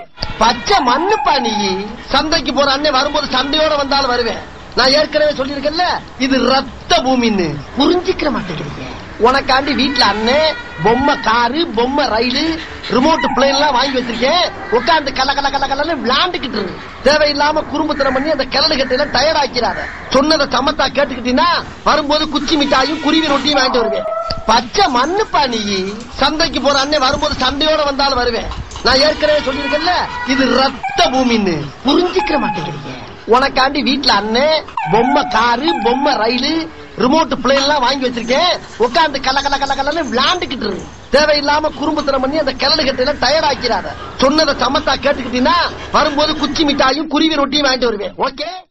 பச்சை மண்ணுப்பா நீ சந்தைக்கு போற அண்ணன் வரும்போது சண்டையோட வந்தாலும் வருவேன் நான் ஏற்கனவே சொல்லியிருக்கேன்ல இது ரத்த பூமின்னு புரிஞ்சுக்கிற மாட்டேங்கிறீங்க உனக்காண்டி வீட்டுல அண்ணன் பொம்மை காரு பொம்மை ரயிலு ரிமோட் பிளேன் எல்லாம் வாங்கி வச்சிருக்கேன் உட்காந்து கல கல கல கலன்னு விளாண்டுக்கிட்டு இரு தேவையில்லாம குறும்புத்தனம் பண்ணி அந்த கிளடு கட்டையில டயர்ட் ஆக்கிறாத சொன்னதை சமத்தா கேட்டுக்கிட்டீங்கன்னா வரும்போது குச்சி மிட்டாயும் குருவி ரொட்டியும் வாங்கிட்டு வருவேன் பச்சை மண்ணுப்பா நீ சந்தைக்கு போற அண்ணன் வரும்போது சண்டையோட வந்தாலும் வருவேன் நான் ஏற்கனவே சொல்லியிருக்கேன்ல இது ரத்த பூமின்னு புரிஞ்சுக்கிற மாட்டேங்கிறீங்க உனக்காண்டி வீட்டுல அண்ணன் பொம்மை காரு பொம்மை ரயிலு ரிமோட் பிளேன் எல்லாம் வாங்கி வச்சிருக்கேன் உட்காந்து கல கல கல கலன்னு விளாண்டுக்கிட்டு இரு தேவையில்லாம குறும்புத்தனம் பண்ணி அந்த கிளடு கட்டையில டயர்ட் ஆக்கிறாத சொன்னதை சமத்தா கேட்டுக்கிட்டீங்கன்னா வரும்போது குச்சி மிட்டாயும் குருவி ரொட்டியும் வாங்கிட்டு வருவேன் ஓகே